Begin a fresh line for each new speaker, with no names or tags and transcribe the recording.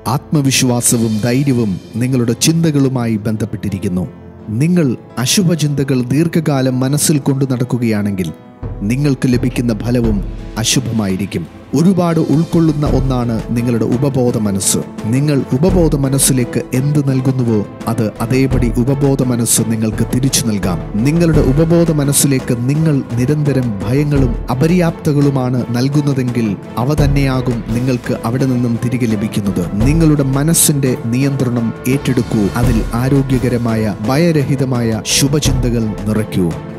ആത്മവിശ്വാസവും ധൈര്യവും നിങ്ങളുടെ ചിന്തകളുമായി ബന്ധപ്പെട്ടിരിക്കുന്നു നിങ്ങൾ അശുഭചിന്തകൾ ദീർഘകാലം മനസ്സിൽ കൊണ്ടു നടക്കുകയാണെങ്കിൽ നിങ്ങൾക്ക് ലഭിക്കുന്ന ഫലവും അശുഭമായിരിക്കും ഒരുപാട് ഉൾക്കൊള്ളുന്ന ഒന്നാണ് നിങ്ങളുടെ ഉപബോധ മനസ്സ് നിങ്ങൾ ഉപബോധ മനസ്സിലേക്ക് എന്ത് നൽകുന്നുവോ അത് അതേപടി ഉപബോധ മനസ്സ് നിങ്ങൾക്ക് തിരിച്ചു നൽകാം നിങ്ങളുടെ ഉപബോധ മനസ്സിലേക്ക് നിങ്ങൾ നിരന്തരം ഭയങ്ങളും അപര്യാപ്തകളുമാണ് നൽകുന്നതെങ്കിൽ അവ തന്നെയാകും നിങ്ങൾക്ക് അവിടെ നിന്നും തിരികെ ലഭിക്കുന്നത് നിങ്ങളുടെ മനസ്സിന്റെ നിയന്ത്രണം ഏറ്റെടുക്കൂ അതിൽ ആരോഗ്യകരമായ ഭയരഹിതമായ ശുഭചിന്തകൾ നിറയ്ക്കൂ